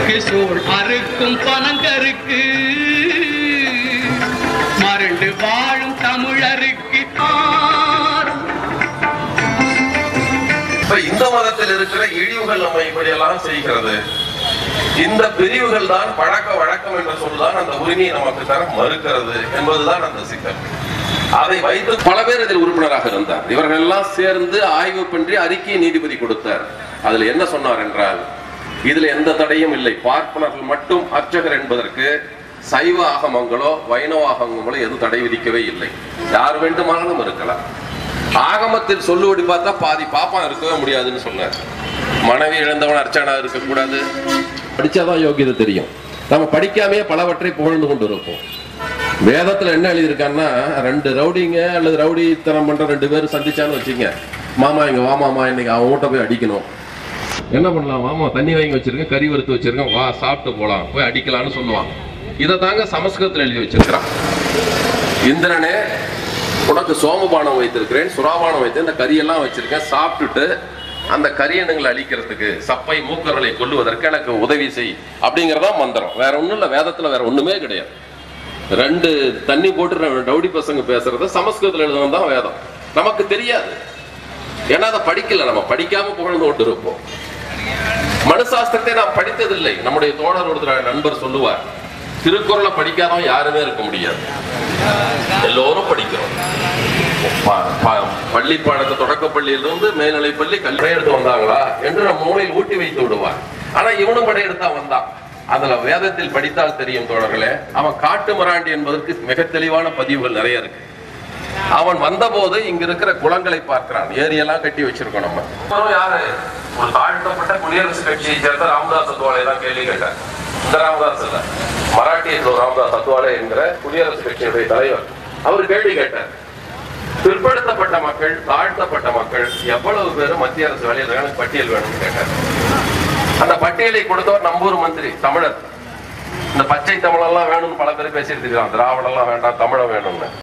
அருக்கு சூழ் அறுக்கும் பனங்கருக்கு மருண்டு வாழும் தமிழருக்கு ஆறும் இப்ப இந்த மதத்தில் இருக்கிற இழிவுகள் நம்ம இப்படி எல்லாம் செய்கிறது இந்த பிரிவுகள் தான் பழக்க வழக்கம் என்ற சொல்தான் அந்த உரிமையை நமக்கு தர மறுக்கிறது என்பதுதான் அந்த சிக்கல் அதை வைத்து பல பேர் இதில் உறுப்பினராக இருந்தார் இவர்கள் எல்லாம் சேர்ந்து ஆய்வு பண்ணி அறிக்கை நீதிபதி கொடுத்தார் அதுல என்ன சொன்னார் என்றால் இதுல எந்த தடையும் இல்லை பார்ப்பனர்கள் மட்டும் அர்ச்சகர் என்பதற்கு சைவ ஆகமங்களோ வைணவ ஆகமங்களோ எதுவும் தடை விதிக்கவே இல்லை யார் வேண்டுமானாலும் இருக்கலாம் ஆகமத்தில் சொல்லுபடி பார்த்தா பாதி பாப்பா இருக்கவே முடியாதுன்னு சொன்னார் மனைவி இழந்தவன் அர்ச்சனா இருக்கக்கூடாது படிச்சாதான் யோகியதை தெரியும் நம்ம படிக்காமே பலவற்றை புகழ்ந்து கொண்டு இருப்போம் வேதத்துல என்ன எழுதியிருக்கான்னா ரெண்டு ரவுடிங்க அல்லது ரவுடித்தனம் பண்ற ரெண்டு பேரும் சந்திச்சான்னு வச்சுங்க மாமா இங்க வா மாமா இன்னைக்கு அவன் வீட்டை போய் அடிக்கணும் என்ன பண்ணலாம் மாமா தண்ணி வாங்கி வச்சிருக்கேன் கறி வறுத்து வச்சிருக்கேன் வா சாப்பிட்டு போலாம் போய் அடிக்கலாம்னு சொல்லுவான் இதை தாங்க சமஸ்கிருதத்தில் எழுதி வச்சிருக்கிறான் இந்திரனே உனக்கு சோமபானம் வைத்திருக்கிறேன் சுறாபானம் வைத்து இந்த கறியெல்லாம் வச்சிருக்கேன் சாப்பிட்டுட்டு அந்த கரியணுங்களை அழிக்கிறதுக்கு சப்பை மூக்கர்களை கொல்லுவதற்கு எனக்கு உதவி செய் அப்படிங்கறதா மந்திரம் வேற ஒண்ணும் இல்ல வேதத்துல வேற ஒண்ணுமே கிடையாது ரெண்டு தண்ணி போட்டு ரெண்டு ரவுடி பசங்க பேசுறத சமஸ்கிருதத்துல எழுதணும் தான் வேதம் நமக்கு தெரியாது ஏன்னா அதை படிக்கல நம்ம படிக்காம புகழ்ந்து கொண்டு இருப்போம் மனுசாஸ்திரத்தை நாம் படித்ததில்லை நம்முடைய தோழர் ஒருத்தர் நண்பர் சொல்லுவார் திருக்குறளை படிக்காதவன் யாருமே இருக்க முடியாது எல்லோரும் படிக்கிறோம் ப- ப- பள்ளி பாடத்தை தொடக்க பள்ளியிலிருந்து மேல்நிலை பள்ளி கல்வி எடுத்து வந்தாங்களா என்று நம் மூளையில் ஊட்டி வைத்து விடுவார் ஆனா இவனும் படையெடுத்தா வந்தான் அதுல வேதத்தில் படித்தால் தெரியும் தோழர்களே அவன் காட்டு மராண்டி என்பதற்கு மிக தெளிவான பதிவுகள் நிறைய இருக்கு அவன் வந்தபோது இங்க இருக்கிற குளங்களை பார்க்கிறான் ஏரியெல்லாம் கட்டி வச்சிருக்கோம் நம்ம அப்புறம் யாரு ஒரு தாழ்த்தப்பட்ட குடியரசு கட்சியை சேர்ந்த ராமதாஸ் அத்வாலே தான் கேள்வி கேட்டார் இந்த ராமதாஸ் இல்ல மராட்டியத்தில் ஒரு ராமதாஸ் அத்வாலே என்கிற குடியரசு கட்சியுடைய தலைவர் அவர் கேள்வி கேட்டார் பிற்படுத்தப்பட்ட மக்கள் தாழ்த்தப்பட்ட மக்கள் எவ்வளவு பேர் மத்திய அரசு வேலையில் எனக்கு பட்டியல் வேணும்னு கேட்டார் அந்த பட்டியலை கொடுத்தவர் நம்பூர் மந்திரி தமிழர் இந்த பச்சை தமிழெல்லாம் வேணும்னு பல பேர் பேசிட்டு இருக்கான் திராவிடம் எல்லாம் வேண்டாம் தமிழம் வேணும்னு